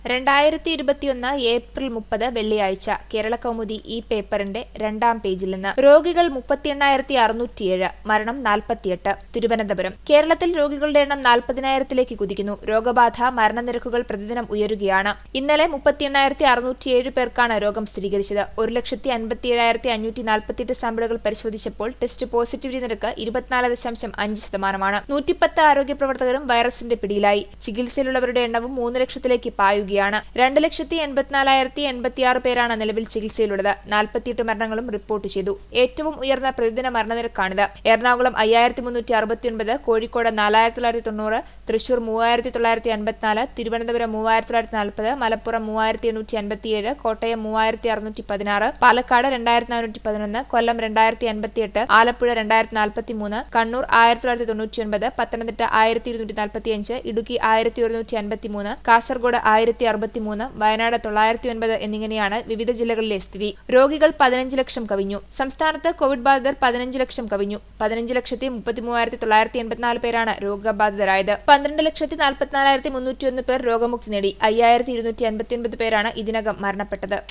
രണ്ടായിരത്തി ഇരുപത്തിയൊന്ന് ഏപ്രിൽ മുപ്പത് വെള്ളിയാഴ്ച കേരള കൗമുദി ഈ പേപ്പറിന്റെ രണ്ടാം പേജിൽ നിന്ന് രോഗികൾ മുപ്പത്തിയെണ്ണായിരത്തി അറുന്നൂറ്റിയേഴ് മരണം നാൽപ്പത്തിയെട്ട് തിരുവനന്തപുരം കേരളത്തിൽ രോഗികളുടെ എണ്ണം നാൽപ്പതിനായിരത്തിലേക്ക് കുതിക്കുന്നു രോഗബാധ മരണനിരക്കുകൾ പ്രതിദിനം ഉയരുകയാണ് ഇന്നലെ മുപ്പത്തിയെണ്ണായിരത്തി അറുന്നൂറ്റിയേഴ് പേർക്കാണ് രോഗം സ്ഥിരീകരിച്ചത് ഒരു ലക്ഷത്തി അൻപത്തിയേഴായിരത്തി അഞ്ഞൂറ്റി നാൽപ്പത്തിയെട്ട് സാമ്പിളുകൾ പരിശോധിച്ചപ്പോൾ ടെസ്റ്റ് പോസിറ്റിവിറ്റി നിരക്ക് ഇരുപത്തിനാല് ദശാംശം അഞ്ച് ശതമാനമാണ് നൂറ്റിപ്പത്ത് ആരോഗ്യ പ്രവർത്തകരും വൈറസിന്റെ പിടിയിലായി ചികിത്സയിലുള്ളവരുടെ എണ്ണവും മൂന്ന് ലക്ഷത്തിലേക്ക് പായുകയാണ് രണ്ട് ലക്ഷത്തി എൺപത്തിനാലായിരത്തി എൺപത്തിയാറ് പേരാണ് നിലവിൽ ചികിത്സയിലുള്ളത് നാൽപ്പത്തിയെട്ട് മരണങ്ങളും റിപ്പോർട്ട് ചെയ്തു ഏറ്റവും ഉയർന്ന പ്രതിദിന മരണനിരക്കാണിത് എറണാകുളം അയ്യായിരത്തി മുന്നൂറ്റി അറുപത്തിയൊൻപത് കോഴിക്കോട് നാലായിരത്തി തൊള്ളായിരത്തി തൊണ്ണൂറ് തൃശൂർ മൂവായിരത്തി തൊള്ളായിരത്തി അൻപത്തിനാല് തിരുവനന്തപുരം മൂവായിരത്തി തൊള്ളായിരത്തി നാൽപ്പത് മലപ്പുറം മൂവായിരത്തി എണ്ണൂറ്റി അൻപത്തിയേഴ് കോട്ടയം മൂവായിരത്തി അറുന്നൂറ്റി പതിനാറ് പാലക്കാട് രണ്ടായിരത്തി നാനൂറ്റി പതിനൊന്ന് കൊല്ലം രണ്ടായിരത്തി അൻപത്തിയെട്ട് ആലപ്പുഴ രണ്ടായിരത്തി നാൽപ്പത്തി മൂന്ന് കണ്ണൂർ ആയിരത്തി തൊള്ളായിരത്തി തൊണ്ണൂറ്റിയൊൻപത് പത്തനംതിട്ട ആയിരത്തി ഇരുന്നൂറ്റി നാൽപ്പത്തിയഞ്ച് ഇടുക്കി ആയിരത്തി ഒരുന്നൂറ്റി അൻപത്തി മൂന്ന് കാസർഗോഡ് ആയിരത്തി അറുപത്തിമൂന്ന് വയനാട് തൊള്ളായിരത്തി ഒൻപത് എന്നിങ്ങനെയാണ് വിവിധ ജില്ലകളിലെ സ്ഥിതി രോഗികൾ പതിനഞ്ച് ലക്ഷം കവിഞ്ഞു സംസ്ഥാനത്ത് കോവിഡ് ബാധിതർ പതിനഞ്ച് ലക്ഷം കവിഞ്ഞു പതിനഞ്ച് ലക്ഷത്തി മുപ്പത്തിമൂവായിരത്തി തൊള്ളായിരത്തി എൺപത്തിനാല് പേരാണ് രോഗബാധിതരായത് പന്ത്രണ്ട് ലക്ഷത്തി നാൽപ്പത്തിനാലായിരത്തി മുന്നൂറ്റിയൊന്ന് പേർ രോഗമുക്തി നേടി അയ്യായിരത്തി ഇരുന്നൂറ്റി അൻപത്തിയൊൻപത് പേരാണ് ഇതിനകം മരണപ്പെട്ടത്